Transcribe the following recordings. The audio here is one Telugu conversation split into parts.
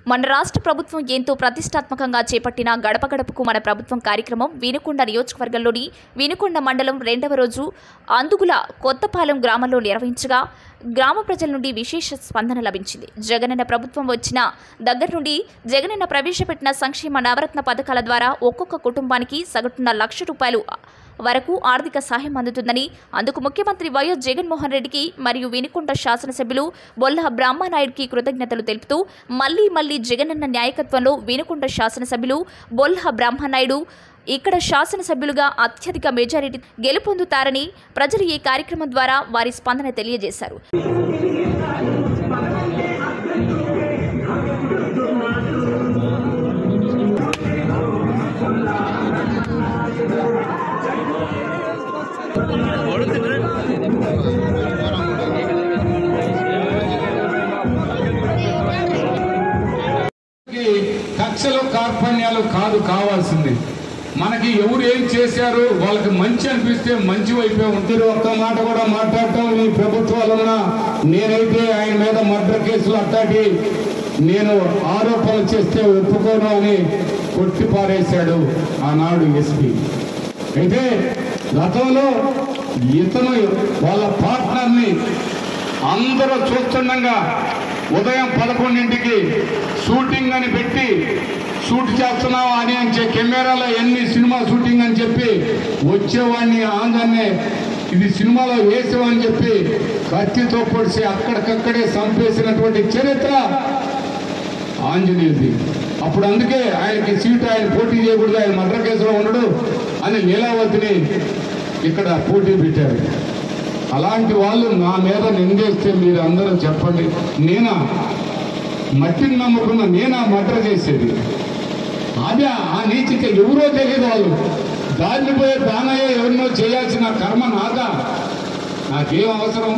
మన రాష్ట్ర ప్రభుత్వం ఎంతో ప్రతిష్టాత్మకంగా చేపట్టిన గడప గడపకు మన ప్రభుత్వం కార్యక్రమం వినుకొండ నియోజకవర్గంలోని వినుకొండ మండలం రెండవ రోజు అందుగుల కొత్తపాలెం గ్రామంలో నిర్వహించగా గ్రామ ప్రజల నుండి విశేష స్పందన లభించింది జగనన్న ప్రభుత్వం వచ్చిన దగ్గర నుండి జగనన్న ప్రవేశపెట్టిన సంక్షేమ నవరత్న పథకాల ద్వారా ఒక్కొక్క కుటుంబానికి సగటున లక్ష రూపాయలు వరకు ఆర్థిక సహాయం అందుతుందని అందుకు ముఖ్యమంత్రి వైఎస్ జగన్మోహన్ రెడ్డికి మరియు వినుకొండ శాసనసభ్యులు బొల్ల బ్రహ్మనాయుడికి కృతజ్ఞతలు తెలుపుతూ మళ్లీ మళ్లీ జగనన్న నాయకత్వంలో వినుకొండ శాసనసభ్యులు బొల్ల బ్రహ్మనాయుడు ఇక్కడ శాసనసభ్యులుగా అత్యధిక మెజారిటీ గెలుపొందుతారని ప్రజలు ఈ కార్యక్రమం ద్వారా వారి స్పందన తెలియజేశారు మనకి కక్షలు కార్పణ్యాలు కాదు కావాల్సింది మనకి ఎవరు ఏం చేశారు వాళ్ళకి మంచి అనిపిస్తే మంచి వైపే ఉంటుంది ఒక్క మాట కూడా మాట్లాడటం ఈ ప్రభుత్వాలన్న నేనైతే ఆయన మీద మర్డర్ కేసులు అట్టాటి నేను ఆరోపణలు చేస్తే ఒప్పుకోను అని కొట్టి పారేశాడు ఆనాడు ఎస్పీ అయితే గతంలో ఇతను వాళ్ళ పార్ట్నర్ని అందరూ చూస్తుండగా ఉదయం పదకొండింటికి షూటింగ్ అని పెట్టి షూట్ చేస్తున్నావు అని అని చెప్పి కెమెరాలో ఎన్ని సినిమా షూటింగ్ అని చెప్పి వచ్చేవాడిని ఆంధ్రనే ఇది సినిమాలో వేసేవని చెప్పి కత్తితో పొడిచి అక్కడికక్కడే చంపేసినటువంటి చరిత్ర ఆంజనేయుది అప్పుడు అందుకే ఆయనకి సీటు ఆయన పోటీ చేయకూడదు ఆయన మర్డర్ కేసులో ఉండడు అని లీలావతిని ఇక్కడ పోటీ పెట్టారు అలాంటి వాళ్ళు నా మీద నిందేస్తే మీరు అందరూ చెప్పండి నేనా మట్టిని నమ్ముకున్న నేనా మర్డర్ చేసేది అదే ఆ నీచిక ఎవరో తెలియదు వాళ్ళు దారిని పోయే దానయ్య ఎవరినో చేయాల్సిన కర్మ నాదా నాకేం అవసరం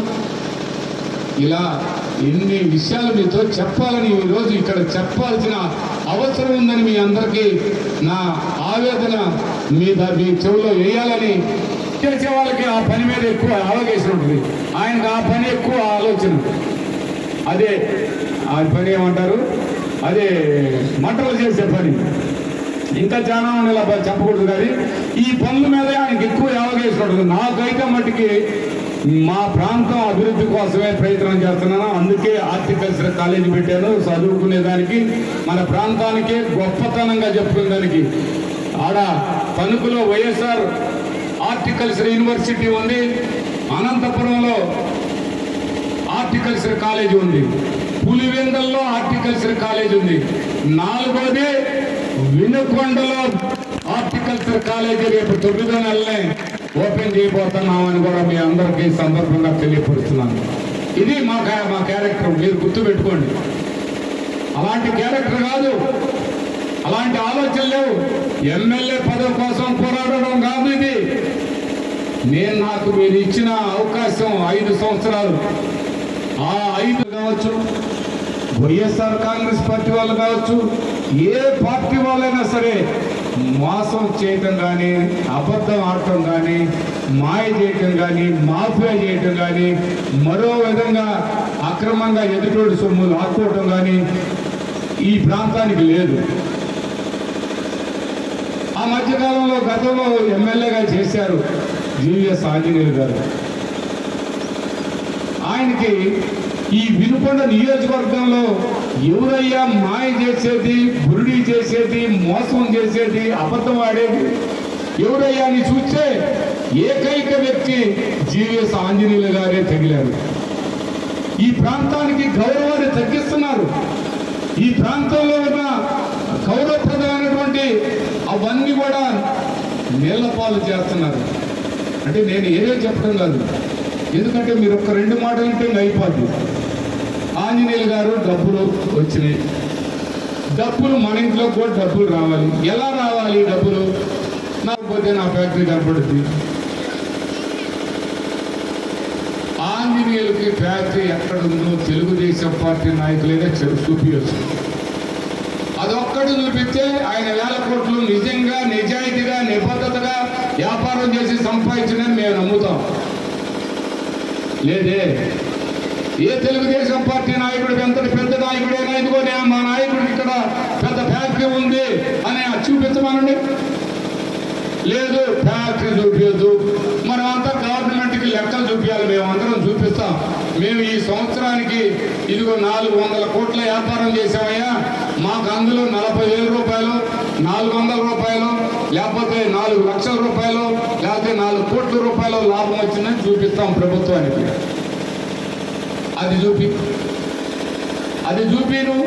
ఇలా ఎన్ని విషయాలు మీతో చెప్పాలని ఈరోజు ఇక్కడ చెప్పాల్సిన అవసరం ఉందని మీ అందరికీ నా ఆవేదన మీద మీ చెవిలో వేయాలని చేసే వాళ్ళకి ఆ పని మీద ఎక్కువ అవగాహన ఉంటుంది ఆయనకు ఆ పని ఎక్కువ ఆలోచన అదే ఆ పని ఏమంటారు అదే మంటలు చేసే పని ఇంకా చాలా మంది ఇలా చెప్పకూడదు కానీ ఈ పనుల మీద ఆయనకి ఎక్కువ అవగాహన ఉంటుంది నాకైతే మట్టుకి మా ప్రాంతం అభివృద్ధి కోసమే ప్రయత్నం చేస్తున్నాను అందుకే హార్టికల్చర్ కాలేజీ పెట్టాను చదువుకునే దానికి మన ప్రాంతానికే గొప్పతనంగా చెప్పుకునే దానికి ఆడ తణుకులో వైఎస్ఆర్ హార్టికల్చర్ యూనివర్సిటీ ఉంది అనంతపురంలో హార్టికల్చర్ కాలేజ్ ఉంది పులివెందల్లో హార్టికల్చర్ కాలేజ్ ఉంది నాలుగోది వినుకొండలో హార్టికల్చర్ కాలేజీ రేపు తొమ్మిదో నెలనే ఓపెన్ చేయబోతున్నామని కూడా మీ అందరికీ ఈ సందర్భంగా తెలియపరుస్తున్నాను ఇది మా క్యా- మా క్యారెక్టర్ మీరు గుర్తుపెట్టుకోండి అలాంటి క్యారెక్టర్ కాదు అలాంటి ఆలోచన లేవు ఎమ్మెల్యే పదవి కోసం పోరాడడం కాదు ఇది నేను నాకు మీరు ఇచ్చిన అవకాశం ఐదు సంవత్సరాలు ఆ ఐదు కావచ్చు వైఎస్ఆర్ కాంగ్రెస్ పార్టీ వాళ్ళు కావచ్చు ఏ పార్టీ వాళ్ళైనా సరే మోసం చేయటం కానీ అబద్ధం ఆడటం కానీ మాయ చేయటం కానీ మాఫియా చేయటం కానీ మరో విధంగా అక్రమంగా ఎదుటోడి సొమ్ము లాక్కోవటం కానీ ఈ ప్రాంతానికి లేదు ఆ మధ్యకాలంలో గతంలో ఎమ్మెల్యేగా చేశారు జీవీఎస్ ఆంజనేయులు గారు ఆయనకి ఈ వినుకొండ నియోజకవర్గంలో ఎవరయ్యా మాయ చేసేది బురుడి చేసేది మోసం చేసేది అబద్ధం ఆడేది ఎవరయ్యా అని చూస్తే ఏకైక వ్యక్తి జీవీఎస్ ఆంజనేయులు గారే తగిలారు ఈ ప్రాంతానికి గౌరవాన్ని తగ్గిస్తున్నారు ఈ ప్రాంతంలో ఉన్న గౌరవప్రదమైనటువంటి అవన్నీ కూడా నీళ్లపాలు చేస్తున్నారు అంటే నేను ఏదో చెప్పడం కాదు ఎందుకంటే మీరు ఒక రెండు మాటలు అంటే ఇంకా అయిపోద్ది ఆంజనేయులు గారు డబ్బులు వచ్చినాయి డబ్బులు మన ఇంట్లో కూడా డబ్బులు రావాలి ఎలా రావాలి ఈ డబ్బులు నాకు పోతే నా ఫ్యాక్టరీ కనపడుద్ది ఆంజనేయులకి ఫ్యాక్టరీ ఎక్కడుందో తెలుగుదేశం పార్టీ నాయకులేగా చె- చూపించచ్చు అదొక్కడు చూపిస్తే ఆయన వేల కోట్లు నిజంగా నిజాయితీగా నిబద్ధతగా వ్యాపారం చేసి సంపాదించడని మేము నమ్ముతాం లేదే ఏ తెలుగుదేశం పార్టీ నాయకుడు ఎంతటి పెద్ద నాయకుడైనా ఇదిగో నేను మా నాయకుడికి ఇక్కడ చూపించమనండి లేదు ఫ్యాక్టరీ చూపించద్దు మనం అంతా గవర్నమెంట్కి లెక్కలు చూపించాలి మేము అందరం చూపిస్తాం మేము ఈ సంవత్సరానికి ఇదిగో నాలుగు వందల కోట్ల వ్యాపారం చేసామయ్యా మాకు అందులో నలభై వేల రూపాయలు నాలుగు వందల రూపాయలు లేకపోతే నాలుగు లక్షల రూపాయలు లేకపోతే నాలుగు కోట్ల రూపాయలు లాభం వచ్చిందని చూపిస్తాం ప్రభుత్వానికి అది చూపి అది చూపి నువ్వు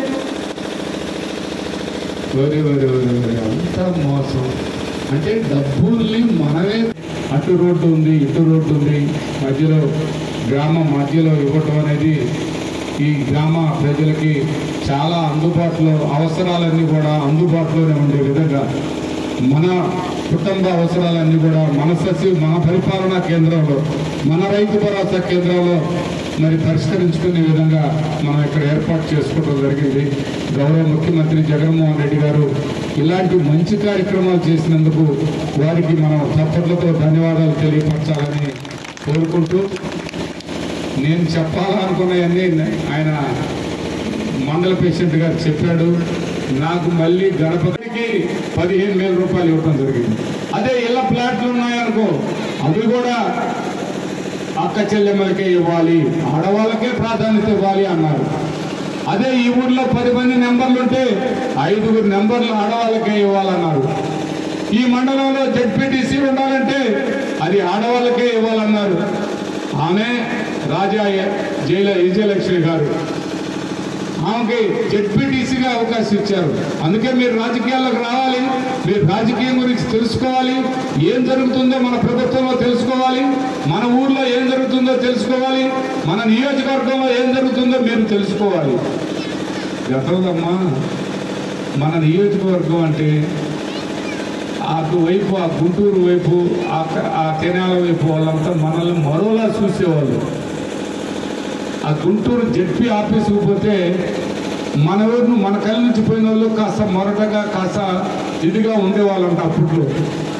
వరి వరి వరి వరి అంత మోసం అంటే డబ్బుల్ని మనమే అటు రోడ్డు ఉంది ఇటు రోడ్డు ఉంది మధ్యలో గ్రామం మధ్యలో ఇవ్వటం అనేది ఈ గ్రామ ప్రజలకి చాలా అందుబాటులో అవసరాలన్నీ కూడా అందుబాటులోనే ఉండే విధంగా మన కుటుంబ అవసరాలన్నీ కూడా మన సచివ మన పరిపాలనా కేంద్రంలో మన రైతు భరోసా కేంద్రంలో మరి పరిష్కరించుకునే విధంగా మనం ఇక్కడ ఏర్పాటు చేసుకోవడం జరిగింది గౌరవ ముఖ్యమంత్రి జగన్మోహన్ రెడ్డి గారు ఇలాంటి మంచి కార్యక్రమాలు చేసినందుకు వారికి మనం చప్పట్లతో ధన్యవాదాలు తెలియపరచాలని కోరుకుంటూ నేను చెప్పాలనుకున్నవన్నీ ఆయన మండల పేషెంట్ గారు చెప్పాడు నాకు మళ్ళీ గణపతికి పదిహేను వేల రూపాయలు ఇవ్వడం జరిగింది అదే ఇళ్ళ ప్లాట్లు ఉన్నాయనుకో అవి కూడా అక్క చెల్లెమ్మలకే ఇవ్వాలి ఆడవాళ్ళకే ప్రాధాన్యత ఇవ్వాలి అన్నారు అదే ఈ ఊర్లో పది మంది నెంబర్లు ఉంటే ఐదుగురు నెంబర్లు ఆడవాళ్ళకే ఇవ్వాలన్నారు ఈ మండలంలో జడ్పీటీసీ ఉండాలంటే అది ఆడవాళ్ళకే ఇవ్వాలన్నారు ఆమె రాజా జైల విజయలక్ష్మి గారు ఆమెకి జడ్పీటీసీగా అవకాశం ఇచ్చారు అందుకే మీరు రాజకీయాల్లోకి రావాలి మీరు రాజకీయం గురించి తెలుసుకోవాలి ఏం జరుగుతుందో మన ప్రభుత్వంలో తెలుసుకోవాలి మన ఊర్లో ఏం జరుగుతుందో తెలుసుకోవాలి మన నియోజకవర్గంలో ఏం జరుగుతుందో మీరు తెలుసుకోవాలి గతంలోమ్మా మన నియోజకవర్గం అంటే అటువైపు ఆ గుంటూరు వైపు ఆ క- ఆ తెనాల వైపు వాళ్ళంతా మనల్ని మరోలా చూసేవాళ్ళు ఆ గుంటూరు జడ్పీ ఆఫీసుకు పోతే మన ఊరు మన కళ్ళ నుంచి పోయిన వాళ్ళు కాస్త మొరటగా కాస్త ఇదిగా ఉండేవాళ్ళంట అప్పట్లో